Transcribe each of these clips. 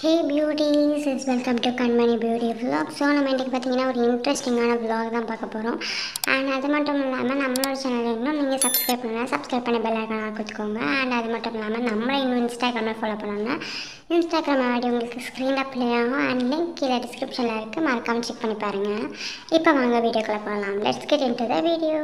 hey beauties is welcome to Kanmani beauty vlog so நம்ம இன்றைக்கி பார்த்தீங்கன்னா ஒரு இன்ட்ரெஸ்டிங்கான vlog தான் பார்க்க போகிறோம் அண்ட் அது மட்டும் இல்லாமல் நம்மளோட சேனல் இன்னும் நீங்கள் சப்ஸ்கிரைப் பண்ணலாம் சப்ஸ்கிரைப் பண்ணி பெல் ஐக்கான கொடுத்துக்கோங்க அண்ட் அது மட்டும் இல்லாமல் நம்மளை இன்னும் இன்ஸ்டாகிராமில் ஃபாலோ பண்ணணும்னா இன்ஸ்டாகிராம் ஐடி உங்களுக்கு ஸ்க்ரீனில் ப்ளே ஆகும் அண்ட் லிங்க் கீழே டிஸ்கிரிப்ஷனில் இருக்குது மறக்காமல் செக் பண்ணி பாருங்கள் இப்போ வாங்க வீடியோக்குள்ளே போகலாம் let's get into the video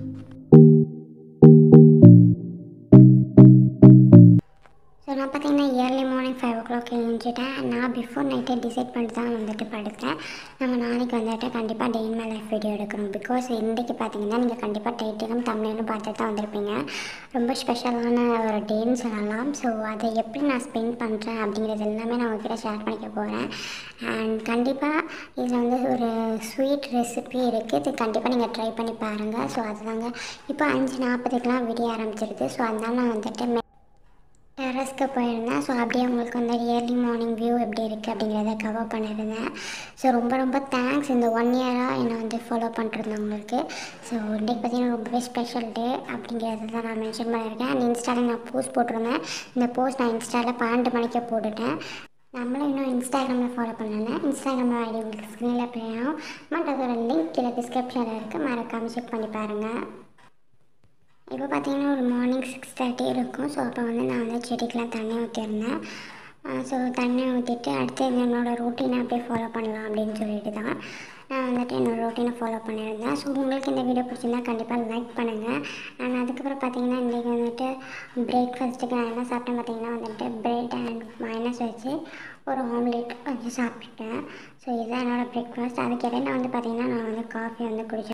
so நான் பார்த்தீங்கன்னா early morning five o'clock எழுந்துட்டேன் நான் பிஃபோர் நைட்டே டிசைட் பண்ணிட்டு தான் வந்துட்டு படுத்தேன் நம்ம நாளைக்கு வந்துட்டு கண்டிப்பாக day in my life video எடுக்கணும் பிகாஸ் இன்றைக்கி பார்த்தீங்கன்னா நீங்கள் கண்டிப்பாக டைட்டிலும் தமிழும் பார்த்து தான் வந்திருப்பீங்க ரொம்ப ஸ்பெஷலான ஒரு டேன்னு சொல்லலாம் ஸோ அதை எப்படி நான் ஸ்பெண்ட் பண்ணுறேன் அப்படிங்கிறது எல்லாமே நான் உங்ககிட்ட ஷேர் பண்ணிக்க போகிறேன் அண்ட் கண்டிப்பாக இதில் வந்து ஒரு ஸ்வீட் ரெசிபி இருக்குது இது கண்டிப்பாக நீங்கள் ட்ரை பண்ணி பாருங்கள் ஸோ அதுதாங்க இப்போ அஞ்சு நாற்பதுக்கெலாம் விடிய ஆரம்பிச்சிருது ஸோ அதனால நான் வந்துட்டு டெரஸ்க்கு போயிருந்தேன் ஸோ அப்படியே உங்களுக்கு வந்து இயர்லி மார்னிங் வியூ எப்படி இருக்குது அப்படிங்கிறத கவர் பண்ணியிருந்தேன் ஸோ ரொம்ப ரொம்ப தேங்க்ஸ் இந்த ஒன் இயராக என்னை வந்து ஃபாலோ பண்ணிருந்தவங்களுக்கு ஸோ இன்றைக்கி பார்த்தீங்கன்னா ரொம்பவே ஸ்பெஷல் டே அப்படிங்கிறத தான் நான் மென்ஷன் பண்ணியிருக்கேன் அண்ட் இன்ஸ்டாவில் நான் போஸ்ட் போட்டிருந்தேன் இந்த போஸ்ட் நான் இன்ஸ்டாவில் பன்னெண்டு மணிக்கு போட்டுட்டேன் நம்மளும் இன்னும் இன்ஸ்டாகிராமில் ஃபாலோ பண்ணல இன்ஸ்டாகிராம் ஐடி உங்களுக்கு ஸ்க்ரீனில் ப்ளே ஆகும் பட் அதோட லிங்க் கீழே டிஸ்கிரிப்ஷனில் இருக்குது மறக்காமல் செக் பண்ணி பாருங்கள் இப்போ பார்த்தீங்கன்னா ஒரு மார்னிங் சிக்ஸ் தேர்ட்டி இருக்கும் ஸோ அப்போ வந்து நான் வந்து செடிக்கெலாம் தண்ணி ஊற்றிருந்தேன் ஸோ தண்ணி ஊற்றிட்டு அடுத்து என்னோடய ரூட்டீனை அப்படியே ஃபாலோ பண்ணலாம் அப்படின்னு சொல்லிட்டு தான் நான் வந்துட்டு என்னோடய ரூட்டீனை ஃபாலோ பண்ணியிருந்தேன் ஸோ உங்களுக்கு இந்த வீடியோ பிடிச்சிருந்தா கண்டிப்பாக லைக் பண்ணுங்கள் அண்ட் அதுக்கப்புறம் பார்த்தீங்கன்னா இன்றைக்கி வந்துட்டு பிரேக்ஃபாஸ்ட்டுக்கு நான் என்ன சாப்பிட்டேன் பார்த்தீங்கன்னா வந்துட்டு பிரெட் அண்ட் மைனஸ் வச்சு ஒரு ஆம்லேட் வச்சு சாப்பிட்டேன் ஸோ இதுதான் என்னோடய பிரேக்ஃபாஸ்ட் அதுக்கு இடையில வந்து பார்த்திங்கன்னா நான் வந்து காஃபி வந்து குடிச்சேன்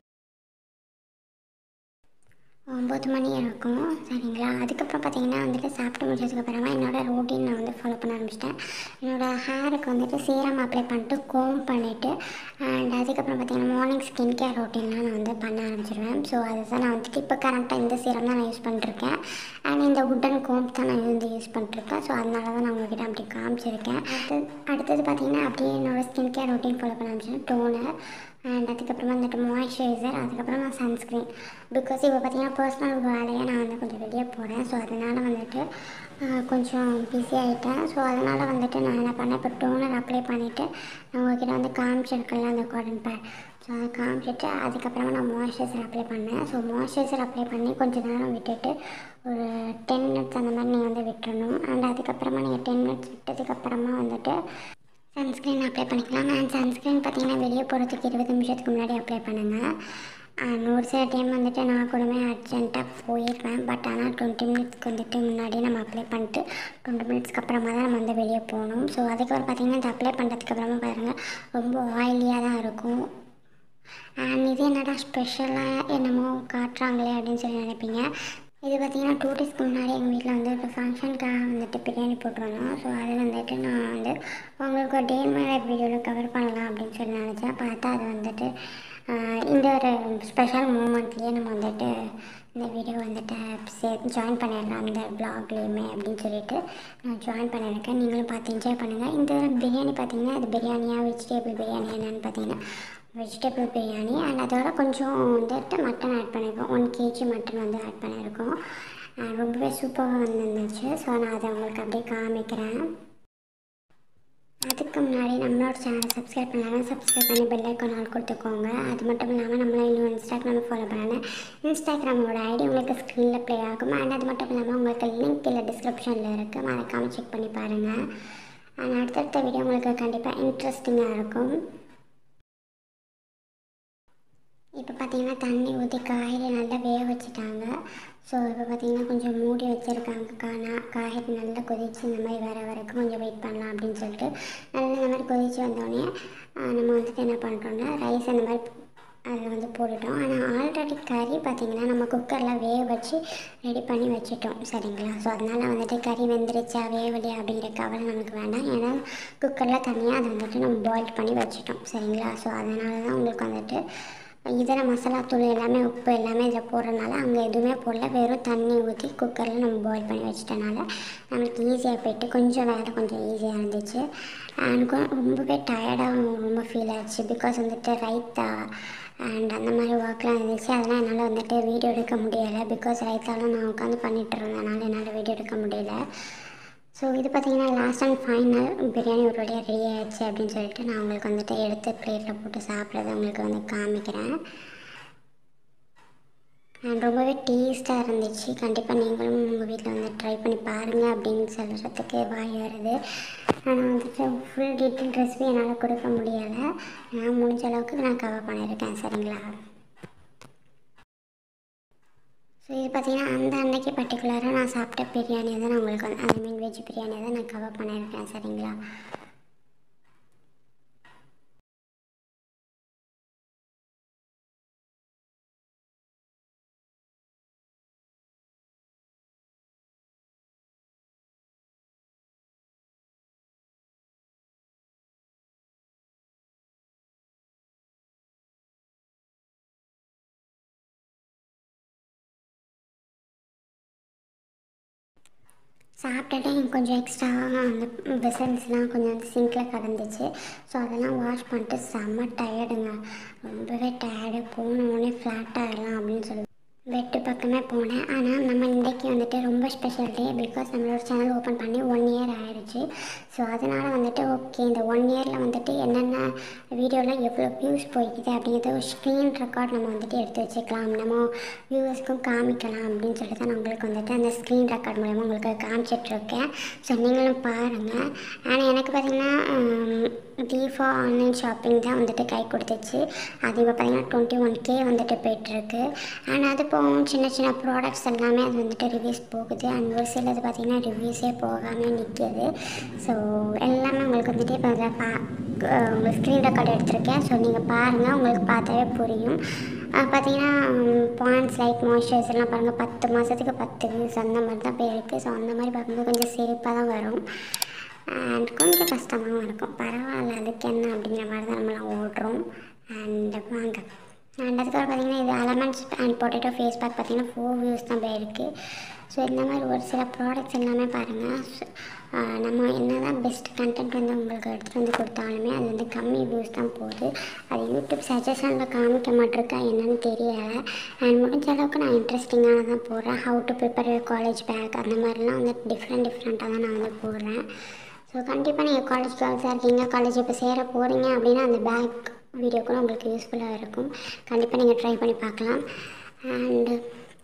ஒம்பது மணி இருக்கும் சரிங்களா அதுக்கப்புறம் பார்த்தீங்கன்னா வந்துட்டு சாப்பிட்டு முடிச்சதுக்கப்புறமா என்னோடய ரூட்டீன் நான் வந்து ஃபாலோ பண்ண ஆரம்பிச்சிட்டேன் என்னோடய ஹேருக்கு வந்துட்டு சீரம் அப்ளை பண்ணிட்டு கோம் பண்ணிவிட்டு அண்ட் அதுக்கப்புறம் பார்த்தீங்கன்னா மார்னிங் ஸ்கின் கேர் ரூட்டீன்லாம் நான் வந்து பண்ண ஆரம்பிச்சிடுவேன் ஸோ அதுதான் நான் வந்துட்டு இப்போ கரண்ட்டாக இந்த சீரம் தான் நான் யூஸ் பண்ணிருக்கேன் அண்ட் இந்த உட்டன் கோம் தான் நான் வந்து யூஸ் பண்ணிருக்கேன் ஸோ அதனால தான் நான் உங்ககிட்ட அப்படி காமிச்சிருக்கேன் அடுத்தது அடுத்தது பார்த்தீங்கன்னா அப்படியே என்னோடய ஸ்கின் கேர் ரூட்டீன் ஃபாலோ பண்ண ஆரம்பிச்சேன் டோனர் அண்ட் அதுக்கப்புறமா வந்துட்டு மாய்ஸ்சரைசர் அதுக்கப்புறமா சன்ஸ்க்ரீன் பிகாஸ் இப்போ பார்த்தீங்கன்னா பர்சனல் வேலையாக நான் வந்து கொஞ்சம் வெளியே போகிறேன் ஸோ அதனால் வந்துட்டு கொஞ்சம் பிஸி ஆகிட்டேன் ஸோ அதனால் வந்துட்டு நான் என்ன பண்ணேன் இப்போ டோனர் அப்ளை பண்ணிவிட்டு நான் உங்ககிட்ட வந்து காமிச்சிருக்கல அந்த காட்டன் பேட் ஸோ அதை காமிச்சிட்டு அதுக்கப்புறமா நான் மாய்ஸ்சரைசர் அப்ளை பண்ணேன் ஸோ மாய்ஸ்சரைசர் அப்ளை பண்ணி கொஞ்சம் நேரம் விட்டுட்டு ஒரு டென் மினிட்ஸ் அந்த மாதிரி நீங்கள் வந்து விட்டுறணும் அண்ட் அதுக்கப்புறமா நீங்கள் டென் மினிட்ஸ் விட்டதுக்கப்புறமா வந்துட்டு சன்ஸ்க்ரீன் அப்ளை பண்ணிக்கலாம் அண்ட் சன்ஸ்க்ரீன் பார்த்தீங்கன்னா வெளியே போகிறதுக்கு இருபது நிமிஷத்துக்கு முன்னாடி அப்ளை பண்ணுங்கள் அண்ட் ஒரு சில டைம் வந்துட்டு நான் கூடமே அர்ஜென்ட்டாக போயிருப்பேன் பட் ஆனால் டுவெண்ட்டி மினிட்ஸ்க்கு வந்துட்டு முன்னாடி நம்ம அப்ளை பண்ணிட்டு டுவெண்ட்டி மினிட்ஸ்க்கு அப்புறமா தான் நம்ம வந்து வெளியே போகணும் ஸோ அதுக்கப்புறம் பார்த்திங்கன்னா இந்த அப்ளை பண்ணுறதுக்கு அப்புறமா பாருங்கள் ரொம்ப ஆயிலியாக தான் இருக்கும் அண்ட் இது என்னடா ஸ்பெஷலாக என்னமோ காட்டுறாங்களே அப்படின்னு சொல்லி நினைப்பீங்க இது பார்த்திங்கன்னா டூ டேஸ்க்கு முன்னாடி எங்கள் வீட்டில் வந்து ஒரு ஃபங்க்ஷனுக்காக வந்துட்டு பிரியாணி போட்டிருந்தோம் ஸோ அது வந்துட்டு நான் வந்து உங்களுக்கு ஒரு டே மேலே வீடியோவில் கவர் பண்ணலாம் அப்படின்னு சொல்லி நினச்சேன் பார்த்தா அது வந்துட்டு இந்த ஒரு ஸ்பெஷல் மூமெண்ட்லேயே நம்ம வந்துட்டு இந்த வீடியோ வந்துட்டு சே ஜாயின் பண்ணிடலாம் இந்த ப்ளாக்லேயுமே அப்படின்னு சொல்லிட்டு நான் ஜாயின் பண்ணியிருக்கேன் நீங்களும் பார்த்து என்ஜாய் பண்ணுங்கள் இந்த பிரியாணி பார்த்தீங்கன்னா அது பிரியாணியாக வெஜிடேபிள் பிரியாணி என்னென்னு பார்த்தீங்கன்னா வெஜிடபிள் பிரியாணி அண்ட் அதோட கொஞ்சம் வந்துட்டு மட்டன் ஆட் பண்ணியிருக்கோம் ஒன் கேஜி மட்டன் வந்து ஆட் பண்ணியிருக்கோம் ரொம்பவே சூப்பராக வந்துருந்துச்சு ஸோ நான் அதை உங்களுக்கு அப்படியே காமிக்கிறேன் அதுக்கு முன்னாடி நம்மளோட சேனலை சப்ஸ்கிரைப் பண்ணலாம் சப்ஸ்கிரைப் பண்ணி பெல் ஐக்கான் ஆல் கொடுத்துக்கோங்க அது மட்டும் இல்லாமல் நம்மளை இன்னும் இன்ஸ்டாகிராம் ஃபாலோ பண்ணேன் இன்ஸ்டாகிராமோட ஐடி உங்களுக்கு ஸ்க்ரீனில் ப்ளே ஆகும் அண்ட் அது மட்டும் இல்லாமல் உங்களுக்கு லிங்க் கீழே டிஸ்கிரிப்ஷனில் இருக்குது மறக்காமல் செக் பண்ணி பாருங்கள் அண்ட் அடுத்தடுத்த வீடியோ உங்களுக்கு கண்டிப்பாக இன்ட்ரெஸ்டிங்காக இருக்கும் இப்போ பார்த்தீங்கன்னா தண்ணி ஊற்றி காய்கறி நல்லா வேக வச்சுட்டாங்க ஸோ இப்போ பார்த்தீங்கன்னா கொஞ்சம் மூடி வச்சுருக்காங்க காணா காய்கறி நல்லா கொதிச்சு இந்த மாதிரி வர வரைக்கும் கொஞ்சம் வெயிட் பண்ணலாம் அப்படின்னு சொல்லிட்டு நல்லா இந்த மாதிரி கொதிச்சு வந்தோடனே நம்ம வந்துட்டு என்ன பண்ணுறோன்னா ரைஸ் அந்த மாதிரி அதில் வந்து போட்டுட்டோம் ஆனால் ஆல்ரெடி கறி பார்த்திங்கன்னா நம்ம குக்கரில் வேக வச்சு ரெடி பண்ணி வச்சுட்டோம் சரிங்களா ஸோ அதனால் வந்துட்டு கறி வெந்துருச்சா வேவலையா அப்படிங்கிற கவலை நமக்கு வேண்டாம் ஏன்னா குக்கரில் தனியாக அதை வந்துட்டு நம்ம பாயில் பண்ணி வச்சுட்டோம் சரிங்களா ஸோ அதனால தான் உங்களுக்கு வந்துட்டு இதர மசாலாத்தூள் எல்லாமே உப்பு எல்லாமே இதில் போடுறதுனால அங்கே எதுவுமே போடல வெறும் தண்ணி ஊற்றி குக்கரில் நம்ம பாயில் பண்ணி வச்சிட்டனால நம்மளுக்கு ஈஸியாக போயிட்டு கொஞ்சம் வேலை கொஞ்சம் ஈஸியாக இருந்துச்சு எனக்கும் ரொம்பவே டயர்டாக ரொம்ப ஃபீல் ஆச்சு பிகாஸ் வந்துட்டு ரைத்தா அண்ட் அந்த மாதிரி ஒர்க்லாம் இருந்துச்சு அதெல்லாம் என்னால் வந்துட்டு வீடியோ எடுக்க முடியலை பிகாஸ் ரைத்தாலாம் நான் உட்காந்து பண்ணிகிட்டு இருந்தனால என்னால் வீடியோ எடுக்க முடியல ஸோ இது பார்த்தீங்கன்னா லாஸ்ட் அண்ட் ஃபைனல் பிரியாணி ஒரு வழியாக ரெடி ஆயிடுச்சு அப்படின்னு சொல்லிட்டு நான் உங்களுக்கு வந்துட்டு எடுத்து பிளேட்டில் போட்டு சாப்பிட்றத உங்களுக்கு வந்து காமிக்கிறேன் அண்ட் ரொம்பவே டேஸ்ட்டாக இருந்துச்சு கண்டிப்பாக நீங்களும் உங்கள் வீட்டில் வந்து ட்ரை பண்ணி பாருங்கள் அப்படின்னு சொல்கிறதுக்கு வாய் வருது ஆனால் வந்துட்டு ஃபுல் டீட்டெயில் ரெசிபி என்னால் கொடுக்க முடியலை நான் முடிஞ்ச அளவுக்கு நான் கவர் பண்ணியிருக்கேன் சரிங்களா ஸோ இது பார்த்தீங்கன்னா அந்த அன்னைக்கு பர்டிகுலராக நான் சாப்பிட்ட பிரியாணியை தான் நான் உங்களுக்கு வந்து ஐ மீன் வெஜ் பிரியாணியை தான் நான் கவர் பண்ணியிருக்கேன் சரிங்களா சாப்பிட்டுட்டு எனக்கு கொஞ்சம் எக்ஸ்ட்ராவாக அந்த வெசல்ஸ்லாம் கொஞ்சம் வந்து சிங்கில் கிடந்துச்சு ஸோ அதெல்லாம் வாஷ் பண்ணிட்டு செம்ம டயர்டுங்க ரொம்பவே டயர்டு போன உடனே ஃப்ளாட் ஆகிடலாம் அப்படின்னு சொல்லி வெட்டு பக்கமே போனேன் ஆனால் நம்ம இன்றைக்கி வந்துட்டு ரொம்ப ஸ்பெஷல் டே பிகாஸ் நம்மளோட சேனல் ஓப்பன் பண்ணி ஒன் இயர் ஆயிடுச்சு ஸோ அதனால் வந்துட்டு ஓகே இந்த ஒன் இயரில் வந்துட்டு என்னென்ன வீடியோலாம் எவ்வளோ வியூஸ் போய்க்குது அப்படிங்கிறத ஒரு ஸ்க்ரீன் ரெக்கார்ட் நம்ம வந்துட்டு எடுத்து வச்சுக்கலாம் நம்ம வியூவர்ஸ்க்கும் காமிக்கலாம் அப்படின்னு சொல்லிட்டு தான் நான் உங்களுக்கு வந்துட்டு அந்த ஸ்க்ரீன் ரெக்கார்ட் மூலமாக உங்களுக்கு காமிச்சிட்ருக்கேன் ஸோ நீங்களும் பாருங்கள் ஆனால் எனக்கு பார்த்திங்கன்னா தீஃபா ஆன்லைன் ஷாப்பிங் தான் வந்துட்டு கை கொடுத்துச்சு அது இப்போ பார்த்திங்கன்னா டுவெண்ட்டி ஒன் கே வந்துட்டு போயிட்டுருக்கு அண்ட் அது போகும் சின்ன சின்ன ப்ராடக்ட்ஸ் எல்லாமே அது வந்துட்டு ரிவ்யூஸ் போகுது அண்ட் ஒரு சிலது பார்த்திங்கன்னா ரிவ்யூஸே போகாமல் நிற்கிது ஸோ எல்லாமே உங்களுக்கு வந்துட்டு இப்போ இதில் பா உங்களுக்கு ஸ்க்ரீன் ரெக்கார்ட் எடுத்திருக்கேன் ஸோ நீங்கள் பாருங்கள் உங்களுக்கு பார்த்தாவே புரியும் பார்த்தீங்கன்னா பாயிண்ட்ஸ் லைக் மாய்ஸ்சரைஸ் எல்லாம் பாருங்கள் பத்து மாதத்துக்கு பத்து வியூஸ் அந்த மாதிரி தான் போயிருக்கு ஸோ அந்த மாதிரி பார்க்கும்போது கொஞ்சம் சிரிப்பாக தான் வரும் அண்ட் கொஞ்சம் கஷ்டமாகவும் இருக்கும் பரவாயில்ல அதுக்கு என்ன அப்படிங்கிற மாதிரி தான் நம்மளாம் ஓடுறோம் அண்ட் வாங்க அண்ட் அதுக்கப்புறம் பார்த்தீங்கன்னா இது almonds and potato face pack பார்த்தீங்கன்னா ஃபோர் வியூஸ் தான் போயிருக்கு ஸோ இந்த மாதிரி ஒரு சில ப்ராடக்ட்ஸ் எல்லாமே பாருங்கள் நம்ம என்ன தான் பெஸ்ட் கண்டென்ட் வந்து உங்களுக்கு எடுத்துகிட்டு வந்து கொடுத்தாலுமே அது வந்து கம்மி வியூஸ் தான் போகுது அது யூடியூப் சஜஷனில் காமிக்க மாட்டிருக்கா என்னன்னு தெரியலை அண்ட் முடிஞ்ச அளவுக்கு நான் இன்ட்ரெஸ்டிங்காக தான் போடுறேன் how to prepare college bag அந்த மாதிரிலாம் வந்து டிஃப்ரெண்ட் டிஃப்ரெண்ட்டாக தான் நான் வந்து போடுறேன் ஸோ கண்டிப்பாக நீங்கள் காலேஜ் கேர்ள்ஸாக இருக்கீங்க காலேஜ் இப்போ சேர போகிறீங்க அப்படின்னா அந்த பேக் வீடியோ கூட உங்களுக்கு யூஸ்ஃபுல்லாக இருக்கும் கண்டிப்பாக நீங்கள் ட்ரை பண்ணி பார்க்கலாம் அண்டு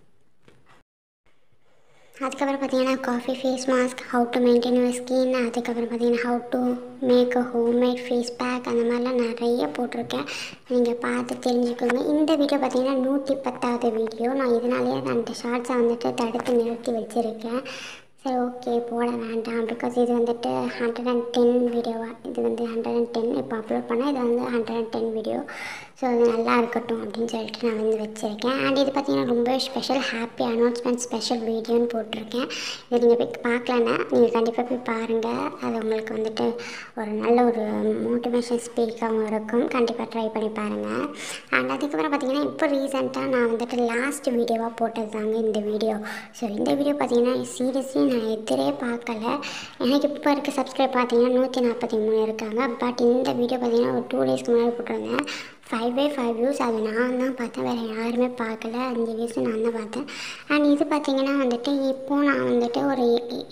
அதுக்கப்புறம் பார்த்தீங்கன்னா coffee face mask how to maintain your skin அதுக்கப்புறம் பார்த்தீங்கன்னா how to make a homemade face pack அந்த மாதிரிலாம் நிறைய போட்டிருக்கேன் நீங்கள் பார்த்து தெரிஞ்சுக்கோங்க இந்த வீடியோ பார்த்தீங்கன்னா நூற்றி பத்தாவது வீடியோ நான் இதனாலேயே அந்த ஷார்ட்ஸை வந்துட்டு தடுத்து நிறுத்தி வச்சுருக்கேன் சரி ஓகே போட வேண்டாம் பிகாஸ் இது வந்துட்டு ஹண்ட்ரட் அண்ட் டென் வீடியோவாக இது வந்து ஹண்ட்ரட் அண்ட் டென் இப்போ அப்லோட் பண்ணால் இது வந்து hundred and ten video so அது நல்லா இருக்கட்டும் அப்படின்னு சொல்லிட்டு நான் வந்து வச்சுருக்கேன் அண்ட் இது பார்த்திங்கன்னா ரொம்ப ஸ்பெஷல் ஹாப்பி அனௌன்ஸ்மெண்ட் ஸ்பெஷல் வீடியோன்னு போட்டிருக்கேன் இதை நீங்கள் போய் பார்க்கலன்னா நீங்கள் கண்டிப்பாக போய் பாருங்கள் அது உங்களுக்கு வந்துட்டு ஒரு நல்ல ஒரு மோட்டிவேஷன் ஸ்பீக்காகவும் இருக்கும் கண்டிப்பாக ட்ரை பண்ணி பாருங்கள் அண்ட் அதுக்கப்புறம் பார்த்திங்கன்னா இப்போ ரீசெண்டாக நான் வந்துட்டு லாஸ்ட் வீடியோவாக போட்டது தாங்க இந்த வீடியோ ஸோ இந்த வீடியோ பார்த்திங்கன்னா சீரியஸ்லி நான் எதிரே பார்க்கல எனக்கு இப்போ இருக்க சப்ஸ்கிரைப் பார்த்தீங்கன்னா நூற்றி நாற்பத்தி மூணு இருக்காங்க பட் இந்த வீடியோ பார்த்தீங்கன்னா ஒரு டூ டேஸ்க்கு முன்னாடி போட்டிருந்தேன் ஃபைவே ஃபைவ் வியூஸ் அது நான் தான் பார்த்தேன் வேறு யாருமே பார்க்கல அஞ்சு வியூஸ் நான் தான் பார்த்தேன் அண்ட் இது பார்த்தீங்கன்னா வந்துட்டு இப்போது நான் வந்துட்டு ஒரு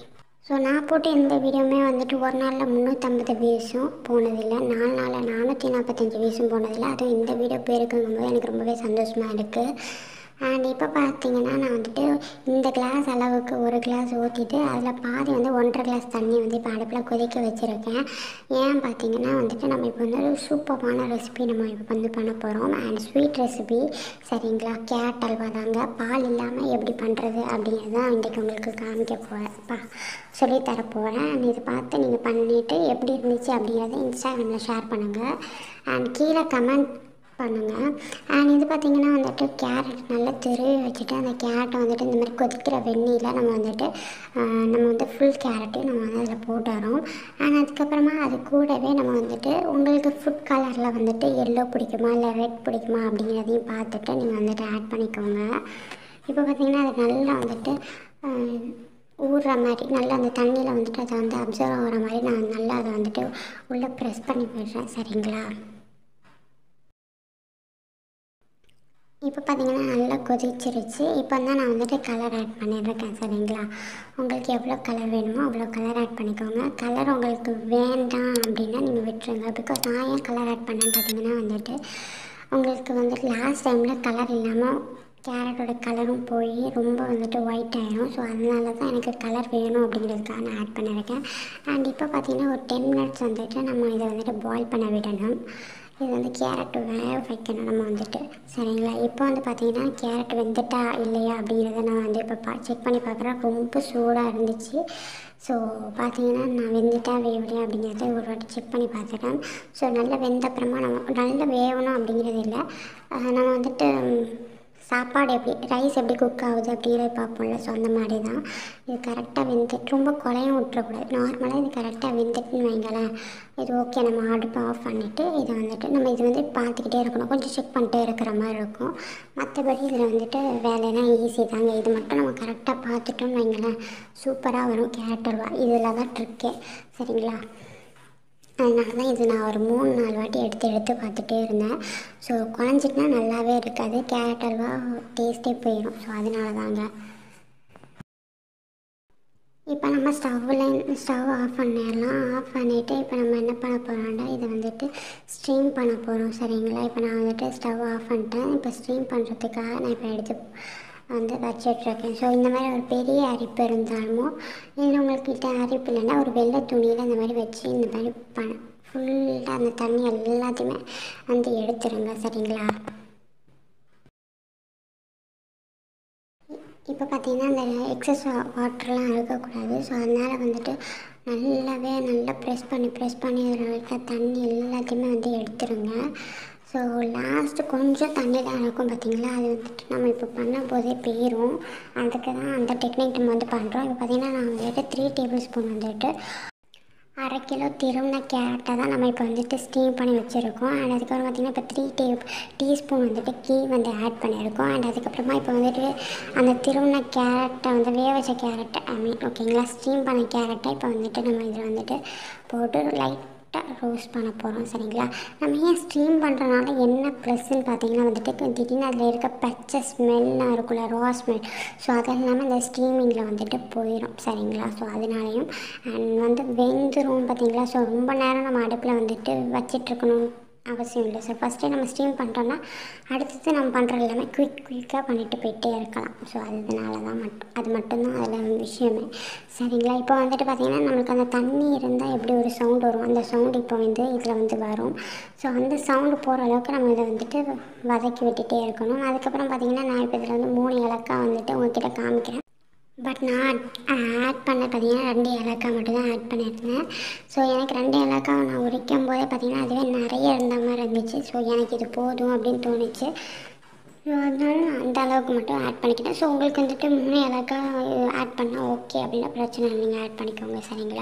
ஸோ நான் போட்ட எந்த வீடியோவுமே வந்துட்டு ஒரு நாளில் முந்நூற்றம்பது வியூஸும் போனதில்லை நாலு நாளில் நானூற்றி நாற்பத்தஞ்சு வியூஸும் போனதில்லை அதுவும் இந்த வீடியோ போயிருக்குங்கும்போது எனக்கு ரொம்பவே சந்தோஷமாக இருக்குது அண்ட் இப்போ பார்த்தீங்கன்னா நான் வந்துட்டு இந்த கிளாஸ் அளவுக்கு ஒரு கிளாஸ் ஊற்றிட்டு அதில் பாதி வந்து ஒன்றரை கிளாஸ் தண்ணி வந்து இப்போ அடுப்பில் கொதிக்க வச்சுருக்கேன் ஏன் பார்த்தீங்கன்னா வந்துட்டு நம்ம இப்போ வந்து ஒரு சூப்பரான ரெசிபி நம்ம இப்போ வந்து பண்ண போகிறோம் அண்ட் ஸ்வீட் ரெசிபி சரிங்களா கேட் அல்வா தாங்க பால் இல்லாமல் எப்படி பண்ணுறது அப்படிங்கிறது தான் இன்றைக்கி உங்களுக்கு காமிக்க போகிறேன் பா சொல்லித்தர போகிறேன் அண்ட் இதை பார்த்து நீங்கள் பண்ணிவிட்டு எப்படி இருந்துச்சு அப்படிங்கிறத இன்ஸ்டாகிராமில் ஷேர் பண்ணுங்கள் அண்ட் கீழே கமெண்ட் பண்ணுங்கள் அண்ட் இது பார்த்திங்கன்னா வந்துட்டு கேரட் நல்லா துருவி வச்சுட்டு அந்த கேரட்டை வந்துட்டு இந்த மாதிரி கொதிக்கிற வெந்நீரில் நம்ம வந்துட்டு நம்ம வந்து ஃபுல் கேரட்டையும் நம்ம வந்து அதில் போட்டுறோம் அண்ட் அதுக்கப்புறமா அது கூடவே நம்ம வந்துட்டு உங்களுக்கு ஃபுட் கலரில் வந்துட்டு எல்லோ பிடிக்குமா இல்லை ரெட் பிடிக்குமா அப்படிங்கிறதையும் பார்த்துட்டு நீங்கள் வந்துட்டு ஆட் பண்ணிக்கோங்க இப்போ பார்த்திங்கன்னா அது நல்லா வந்துட்டு ஊறுற மாதிரி நல்லா அந்த தண்ணியில் வந்துட்டு அதை வந்து அப்சர்வ் ஆகிற மாதிரி நான் நல்லா அதை வந்துட்டு உள்ளே ப்ரெஸ் பண்ணி விடுறேன் சரிங்களா இப்போ பார்த்தீங்கன்னா நல்லா கொதிச்சிருச்சு இப்போ தான் நான் வந்துட்டு கலர் ஆட் பண்ணியிருக்கேன் சரிங்களா உங்களுக்கு எவ்வளோ கலர் வேணுமோ அவ்வளோ கலர் ஆட் பண்ணிக்கோங்க கலர் உங்களுக்கு வேண்டாம் அப்படின்னா நீங்கள் விட்டுருங்க பிகாஸ் நான் ஏன் கலர் ஆட் பண்ணேன்னு பார்த்தீங்கன்னா வந்துட்டு உங்களுக்கு வந்துட்டு லாஸ்ட் டைமில் கலர் இல்லாமல் கேரட்டோட கலரும் போய் ரொம்ப வந்துட்டு ஒயிட் ஆயிரும் ஸோ அதனால தான் எனக்கு கலர் வேணும் அப்படிங்கிறதுக்காக நான் ஆட் பண்ணியிருக்கேன் அண்ட் இப்போ பார்த்தீங்கன்னா ஒரு டென் மினிட்ஸ் வந்துட்டு நம்ம இதை வந்துட்டு பாயில் பண்ண விடணும் இது வந்து கேரட் வேக வைக்கணும் நம்ம வந்துட்டு சரிங்களா இப்போ வந்து பார்த்தீங்கன்னா கேரட் வெந்துட்டா இல்லையா அப்படிங்கிறத நான் வந்து இப்போ பா செக் பண்ணி பார்க்குறேன் ரொம்ப சூடாக இருந்துச்சு ஸோ பார்த்தீங்கன்னா நான் வெந்துட்டா வேவலையா அப்படிங்கிறத ஒரு வாட்டி செக் பண்ணி பார்த்துட்டேன் ஸோ நல்லா வெந்த அப்புறமா நம்ம நல்லா வேகணும் அப்படிங்கிறது இல்லை அஹ் நம்ம வந்துட்டு சாப்பாடு எப்படி ரைஸ் எப்படி குக் ஆகுது அப்படிங்கிறத பார்ப்போம்ல ஸோ அந்த மாதிரி தான் இது கரெக்டாக வெந்துட்டு ரொம்ப குறையும் விட்டுறக்கூடாது நார்மலாக இது கரெக்டாக வெந்துட்டுன்னு வைங்களேன் இது ஓகே நம்ம அடுப்பை ஆஃப் பண்ணிவிட்டு இதை வந்துட்டு நம்ம இது வந்து பார்த்துக்கிட்டே இருக்கணும் கொஞ்சம் செக் பண்ணிட்டே இருக்கிற மாதிரி இருக்கும் மற்றபடி இதில் வந்துட்டு வேலையெல்லாம் ஈஸி தாங்க இது மட்டும் நம்ம கரெக்டாக பார்த்துட்டோம்னு வைங்களேன் சூப்பராக வரும் கேரட் அல்வா இதில் தான் ட்ரிக்கே சரிங்களா அதனால தான் இது நான் ஒரு மூணு நாலு வாட்டி எடுத்து எடுத்து பார்த்துட்டே இருந்தேன் ஸோ குழஞ்சிட்டுனா நல்லாவே இருக்காது கேரட் அல்வா டேஸ்ட்டே போயிடும் ஸோ அதனால தாங்க இப்போ நம்ம ஸ்டவ்வில் ஸ்டவ் ஆஃப் பண்ணிடலாம் ஆஃப் பண்ணிவிட்டு இப்போ நம்ம என்ன பண்ண போகிறோம்னா இதை வந்துட்டு ஸ்ட்ரீம் பண்ண போகிறோம் சரிங்களா இப்போ நான் வந்துட்டு ஸ்டவ் ஆஃப் பண்ணிட்டேன் இப்போ ஸ்ட்ரீம் பண்ணுறதுக்காக நான் இப்போ எடுத்து வந்து வச்சிட்ருக்கேன் ஸோ இந்த மாதிரி ஒரு பெரிய அரிப்பு இருந்தாலும் இல்லை உங்கள்கிட்ட அரிப்பு இல்லைன்னா ஒரு வெள்ளை துணியில் இந்த மாதிரி வச்சு இந்த மாதிரி ப ஃபுல்லாக அந்த தண்ணி எல்லாத்தையுமே வந்து எடுத்துருங்க சரிங்களா இப்போ பார்த்தீங்கன்னா அந்த எக்ஸஸ் வாட்டர்லாம் இருக்கக்கூடாது ஸோ அதனால் வந்துட்டு நல்லாவே நல்லா ப்ரெஸ் பண்ணி ப்ரெஸ் பண்ணி அதில் இருக்க தண்ணி எல்லாத்தையுமே வந்து எடுத்துருங்க ஸோ லாஸ்ட்டு கொஞ்சம் தண்ணி தான் இருக்கும் பார்த்தீங்களா அது வந்துட்டு நம்ம இப்போ பண்ண போதே போயிடும் அதுக்கு தான் அந்த டெக்னிக் நம்ம வந்து பண்ணுறோம் இப்போ பார்த்தீங்கன்னா நான் வந்துட்டு த்ரீ டேபிள் ஸ்பூன் வந்துட்டு அரை கிலோ திருவண்ண கேரட்டை தான் நம்ம இப்போ வந்துட்டு ஸ்டீம் பண்ணி வச்சுருக்கோம் அண்ட் அதுக்கப்புறம் பார்த்திங்கன்னா இப்போ த்ரீ டே டீஸ்பூன் வந்துட்டு கீ வந்து ஆட் பண்ணியிருக்கோம் அண்ட் அதுக்கப்புறமா இப்போ வந்துட்டு அந்த திருவண்ண கேரட்டை வந்து வேக வச்ச கேரட்டை ஐ மீன் ஓகேங்களா ஸ்டீம் பண்ண கேரட்டை இப்போ வந்துட்டு நம்ம இதில் வந்துட்டு போட்டு லைட்டாக ரோஸ்ட் பண்ண போகிறோம் சரிங்களா நம்ம ஏன் ஸ்டீம் பண்ணுறனால என்ன ப்ளஸ்ன்னு பார்த்தீங்கன்னா வந்துட்டு திடீர்னு அதில் இருக்க பச்சை ஸ்மெல்லாம் இருக்கும்ல ரா ஸ்மெல் ஸோ அதெல்லாமே இந்த ஸ்டீமிங்கில் வந்துட்டு போயிடும் சரிங்களா ஸோ அதனாலையும் அண்ட் வந்து வெந்துடும் பார்த்தீங்களா ஸோ ரொம்ப நேரம் நம்ம அடுப்பில் வந்துட்டு வச்சிட்ருக்கணும் அவசியம் இல்லை ஸோ ஃபஸ்ட்டே நம்ம ஸ்டீம் பண்ணிட்டோம்னா அடுத்தது நம்ம பண்ணுற எல்லாமே குயிக் குயிக்காக பண்ணிட்டு போயிட்டே இருக்கலாம் ஸோ அதனால தான் மட்டும் அது மட்டும்தான் அதில் விஷயமே சரிங்களா இப்போ வந்துட்டு பார்த்திங்கன்னா நம்மளுக்கு அந்த தண்ணி இருந்தால் எப்படி ஒரு சவுண்ட் வரும் அந்த சவுண்ட் இப்போ வந்து இதில் வந்து வரும் ஸோ அந்த சவுண்டு போகிற அளவுக்கு நம்ம இதை வந்துட்டு வதக்கி விட்டுட்டே இருக்கணும் அதுக்கப்புறம் பார்த்திங்கன்னா நான் இப்போ இதில் வந்து மூணு இலக்காய் வந்துட்டு உங்ககிட்ட காமிக்கிறேன் பட் நான் ஆட் பண்ண பார்த்தீங்கன்னா ரெண்டு ஏலக்காய் மட்டும் தான் ஆட் பண்ணியிருந்தேன் ஸோ எனக்கு ரெண்டு ஏலக்காய் நான் உரிக்கும் போதே பார்த்தீங்கன்னா அதுவே நிறைய இருந்த மாதிரி இருந்துச்சு ஸோ எனக்கு இது போதும் அப்படின்னு தோணுச்சு ஸோ அதனால நான் அந்த அளவுக்கு மட்டும் ஆட் பண்ணிக்கிட்டேன் ஸோ உங்களுக்கு வந்துட்டு மூணு ஏலக்காய் ஆட் பண்ணால் ஓகே அப்படின்னா பிரச்சனை இல்லை நீங்கள் ஆட் பண்ணிக்கோங்க சரிங்களா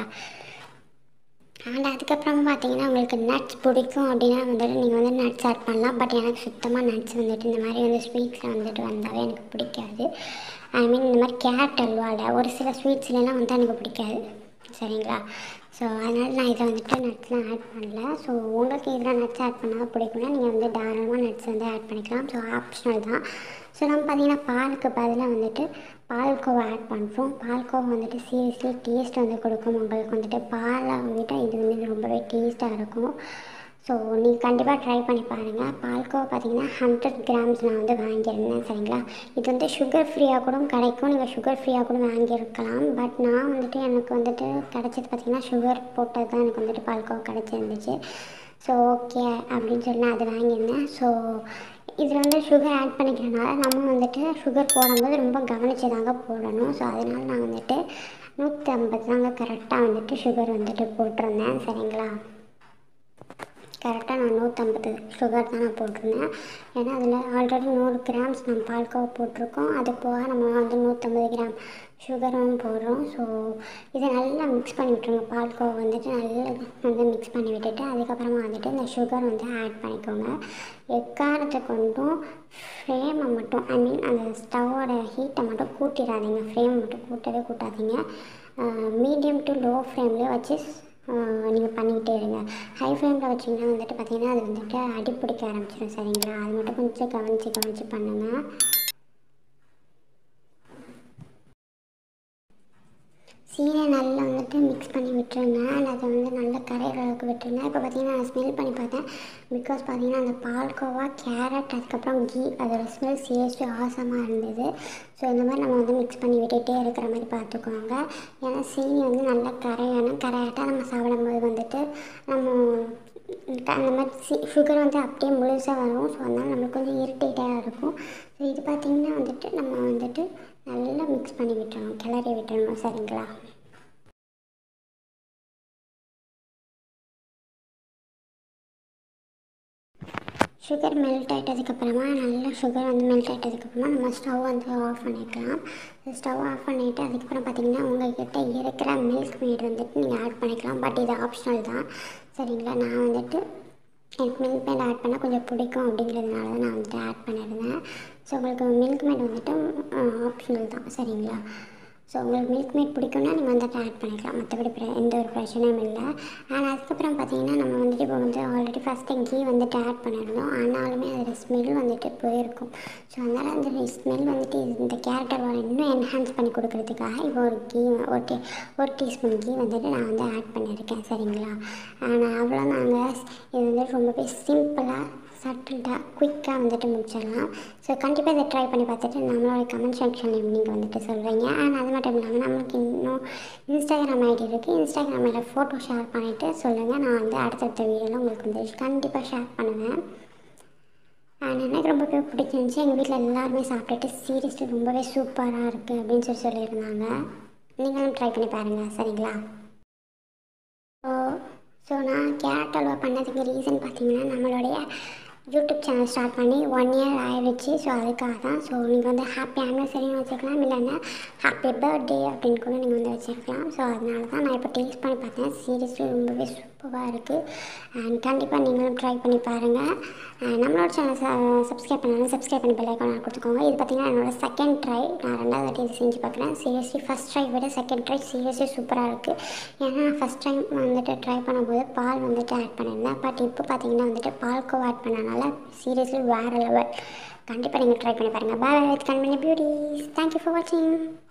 அண்ட் அதுக்கப்புறமா பார்த்தீங்கன்னா உங்களுக்கு நட்ஸ் பிடிக்கும் அப்படின்னா வந்துட்டு நீங்கள் வந்து நட்ஸ் ஆட் பண்ணலாம் பட் எனக்கு சுத்தமாக நட்ஸ் வந்துட்டு இந்த மாதிரி வந்து ஸ்வீட்ஸில் வந்துட்டு வந்தாவே எனக்கு பிடிக்காது ஐ மீன் இந்த மாதிரி கேரட் அல்வாவில் ஒரு சில ஸ்வீட்ஸ்லாம் வந்து எனக்கு பிடிக்காது சரிங்களா ஸோ அதனால் நான் இதை வந்துட்டு நட்ஸ்லாம் ஆட் பண்ணல ஸோ உங்களுக்கு இதில் நட்ஸ் ஆட் பண்ணால் பிடிக்கும்னா நீங்கள் வந்து தாராளமாக நட்ஸ் வந்து ஆட் பண்ணிக்கலாம் ஸோ ஆப்ஷனல் தான் ஸோ நம்ம பார்த்தீங்கன்னா பாலுக்கு பதிலாக வந்துட்டு பால்கோவா ஆட் பண்ணுறோம் பால்கோவா வந்துட்டு சீரியஸ்லி டேஸ்ட் வந்து கொடுக்கும் உங்களுக்கு வந்துட்டு பாலை விட இது வந்து ரொம்பவே டேஸ்ட்டாக இருக்கும் ஸோ நீங்கள் கண்டிப்பாக ட்ரை பண்ணி பாருங்கள் பால்கோவா பார்த்தீங்கன்னா ஹண்ட்ரட் கிராம்ஸ் நான் வந்து வாங்கியிருந்தேன் சரிங்களா இது வந்து சுகர் ஃப்ரீயாக கூட கிடைக்கும் நீங்கள் சுகர் ஃப்ரீயாக கூட வாங்கியிருக்கலாம் பட் நான் வந்துட்டு எனக்கு வந்துட்டு கிடச்சது பார்த்தீங்கன்னா சுகர் போட்டது தான் எனக்கு வந்துட்டு பால்கோவா கிடச்சிருந்துச்சு ஸோ ஓகே அப்படின்னு சொல்லி நான் அதை வாங்கியிருந்தேன் ஸோ இதில் வந்து சுகர் ஆட் பண்ணிக்கிறனால நம்ம வந்துட்டு சுகர் போடும்போது ரொம்ப கவனித்து தாங்க போடணும் ஸோ அதனால் நான் வந்துட்டு நூற்றி ஐம்பது தாங்க கரெக்டாக வந்துட்டு சுகர் வந்துட்டு போட்டிருந்தேன் சரிங்களா கரெக்டாக நான் நூற்றம்பது சுகர் தான் நான் போட்டிருந்தேன் ஏன்னா அதில் ஆல்ரெடி நூறு கிராம்ஸ் நம்ம பால்கோவா போட்டிருக்கோம் அது போக நம்ம வந்து நூற்றம்பது கிராம் சுகரும் போடுறோம் ஸோ இதை நல்லா மிக்ஸ் பண்ணி விட்ருங்க பால்கோவா வந்துட்டு நல்லா வந்து மிக்ஸ் பண்ணி விட்டுட்டு அதுக்கப்புறமா வந்துட்டு இந்த சுகர் வந்து ஆட் பண்ணிக்கோங்க எக்காரத்தை கொண்டும் ஃப்ளேமை மட்டும் ஐ மீன் அந்த ஸ்டவ்வோட ஹீட்டை மட்டும் கூட்டிடாதீங்க ஃப்ளேம் மட்டும் கூட்டவே கூட்டாதீங்க மீடியம் டு லோ ஃப்ளேம்லேயே வச்சு நீங்கள் பண்ணிக்கிட்டே இருங்க ஹை ஃப்ளேமில் வச்சிங்கன்னா வந்துட்டு பார்த்தீங்கன்னா அது வந்துட்டு அடி பிடிக்க ஆரம்பிச்சிடும் சரிங்களா அது மட்டும் கொஞ்சம் கவனித்து கவனித்து பண்ணுங்கள் சீனை நல்லா வந்துட்டு மிக்ஸ் பண்ணி விட்டுருங்க and அதை வந்து நல்லா கரையிற அளவுக்கு விட்டுருங்க இப்போ பார்த்தீங்கன்னா நான் ஸ்மெல் பண்ணி பார்த்தேன் பிகாஸ் பார்த்தீங்கன்னா அந்த பால்கோவா கேரட் அதுக்கப்புறம் கீ அதோட ஸ்மெல் சேஸ்ட்டு ஆசமாக இருந்தது ஸோ இந்த மாதிரி நம்ம வந்து மிக்ஸ் பண்ணி விட்டுகிட்டே இருக்கிற மாதிரி பார்த்துக்கோங்க ஏன்னா சீனி வந்து நல்லா கரையணும் கரையாட்டால் நம்ம சாப்பிடும்போது வந்துட்டு நம்ம அந்த மாதிரி சி சுகர் வந்து அப்படியே முழுசாக வரும் ஸோ அதனால் நம்மளுக்கு கொஞ்சம் இரிட்டேட்டாக இருக்கும் ஸோ இது பார்த்திங்கன்னா வந்துட்டு நம்ம வந்துட்டு நல்லா மிக்ஸ் பண்ணி விட்டுறணும் கிளறி விட்டுறணும் சரிங்களா சுகர் மெல்ட் ஆகிட்டதுக்கப்புறமா நல்லா சுகர் வந்து மெல்ட் ஆகிட்டதுக்கப்புறமா நம்ம ஸ்டவ் வந்து ஆஃப் பண்ணிக்கலாம் ஸ்டவ் ஆஃப் பண்ணிவிட்டு அதுக்கப்புறம் பார்த்திங்கன்னா உங்கள்கிட்ட இருக்கிற மில்க் மேட் வந்துட்டு நீங்கள் ஆட் பண்ணிக்கலாம் பட் இது ஆப்ஷனல் தான் சரிங்களா நான் வந்துட்டு எனக்கு மில்க் மேட் ஆட் பண்ணால் கொஞ்சம் பிடிக்கும் அப்படிங்கிறதுனால தான் நான் வந்துட்டு ஆட் பண்ணியிருந்தேன் ஸோ உங்களுக்கு மில்க் மேட் வந்துட்டு ஆப்ஷனல் தான் சரிங்களா ஸோ உங்களுக்கு மில்க் மேட் பிடிக்கும்னா நீங்கள் வந்துட்டு ஆட் பண்ணிக்கலாம் மற்றபடி பிர எந்த ஒரு பிரச்சனையும் இல்லை அண்ட் அதுக்கப்புறம் பார்த்தீங்கன்னா நம்ம வந்துட்டு இப்போ வந்து ஆல்ரெடி ஃபஸ்ட்டு கீ வந்துட்டு ஆட் பண்ணியிருந்தோம் ஆனாலுமே அதில் ஸ்மெல் வந்துட்டு போயிருக்கும் ஸோ அதனால் அந்த ஸ்மெல் வந்துட்டு இந்த கேரட்டோட இன்னும் என்ஹான்ஸ் பண்ணி கொடுக்கறதுக்காக இப்போ ஒரு கீ ஒரு டீ ஒரு டீஸ்பூன் கீ வந்துட்டு நான் வந்து ஆட் பண்ணியிருக்கேன் சரிங்களா ஆனால் அவ்வளோதாங்க இது வந்து ரொம்பவே சிம்பிளாக சட்டில்டாக குயிக்காக வந்துட்டு முடிச்சிடலாம் ஸோ கண்டிப்பாக இதை ட்ரை பண்ணி பார்த்துட்டு நம்மளோட கமெண்ட் செக்ஷனில் நீங்கள் வந்துட்டு சொல்கிறீங்க அண்ட் அது மட்டும் இல்லாமல் நம்மளுக்கு இன்னும் இன்ஸ்டாகிராம் ஐடி இருக்குது இன்ஸ்டாகிராமில் ஃபோட்டோ ஷேர் பண்ணிவிட்டு சொல்லுங்கள் நான் வந்து அடுத்தடுத்த வீடியோவில் உங்களுக்கு வந்து கண்டிப்பாக ஷேர் பண்ணுவேன் அண்ட் எனக்கு ரொம்பவே பிடிச்சிருந்துச்சி எங்கள் வீட்டில் எல்லாருமே சாப்பிட்டுட்டு சீரியஸ்லி ரொம்பவே சூப்பராக இருக்குது அப்படின்னு சொல்லி சொல்லியிருந்தாங்க நீங்களும் ட்ரை பண்ணி பாருங்கள் சரிங்களா ஸோ ஸோ நான் கேரட் அல்வா பண்ணதுக்கு ரீசன் பார்த்தீங்கன்னா நம்மளுடைய யூடியூப் சேனல் ஸ்டார்ட் பண்ணி ஒன் இயர் ஆயிடுச்சு ஸோ அதுக்காக தான் ஸோ நீங்கள் வந்து ஹாப்பி ஆனிவர்சரின்னு வச்சுக்கலாம் இல்லைன்னா ஹாப்பி பர்த்டே அப்படின்னு கூட நீங்கள் வந்து வச்சுருக்கலாம் ஸோ அதனால தான் நான் இப்போ டேஸ்ட் பண்ணி பார்த்தேன் சீரியஸ்லி ரொம்பவே சூப்பராக இருக்குது அண்ட் கண்டிப்பாக நீங்களும் ட்ரை பண்ணி பாருங்கள் நம்மளோட சேனல் சப்ஸ்கிரைப் பண்ணாலும் சப்ஸ்கிரைப் பண்ணி பெல் ஐக்கான் கொடுத்துக்கோங்க இது பார்த்தீங்கன்னா என்னோட செகண்ட் ட்ரை நான் ரெண்டாவது வாட்டி இது செஞ்சு பார்க்குறேன் சீரியஸ்லி ஃபஸ்ட் ட்ரை விட செகண்ட் ட்ரை சீரியஸ்லி சூப்பராக இருக்குது ஏன்னா நான் ஃபஸ்ட் டைம் வந்துட்டு ட்ரை பண்ணும்போது பால் வந்துட்டு ஆட் பண்ணியிருந்தேன் பட் இப்போ பார்த்தீங்கன்னா வந்துட்டு பால்கோவா ஆட் பண்ணனால சீரியஸ்லி வேறு லெவல் கண்டிப்பாக நீங்கள் ட்ரை பண்ணி பாருங்கள் bye with Kanmani beauties thank you for வாட்சிங்